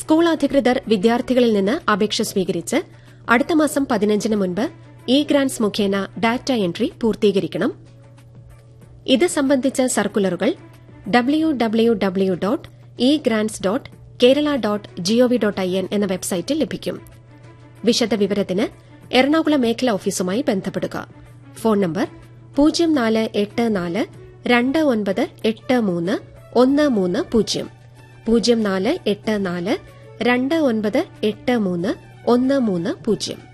school അധികൃതർ വിദ്യാർത്ഥികളിൽ നിന്ന് അപേക്ഷ സ്വീകരിച്ച് അടുത്ത മാസം പതിനഞ്ചിന് മുൻപ് ഇ ഗ്രാന്റ്സ് മുഖേന ഡാറ്റ എൻട്രി പൂർത്തീകരിക്കണം ഇത് സംബന്ധിച്ച സർക്കുലറുകൾ W W W dot e grants dot Kerala dot G O V dot I N എന്ന വെബ്സൈറ്റിൽ ലഭിക്കും വിശദവിവരത്തിന് എറണാകുളം മേഖലാ ഓഫീസുമായി ബന്ധപ്പെടുക ഫോൺ നമ്പർ പൂജ്യം നാല് എട്ട് നാല് രണ്ട് ഒൻപത് എട്ട് മൂന്ന് ഒന്ന് മൂന്ന് പൂജ്യം പൂജ്യം നാല് എട്ട് നാല് രണ്ട് ഒൻപത് എട്ട് മൂന്ന് ഒന്ന് മൂന്ന് പൂജ്യം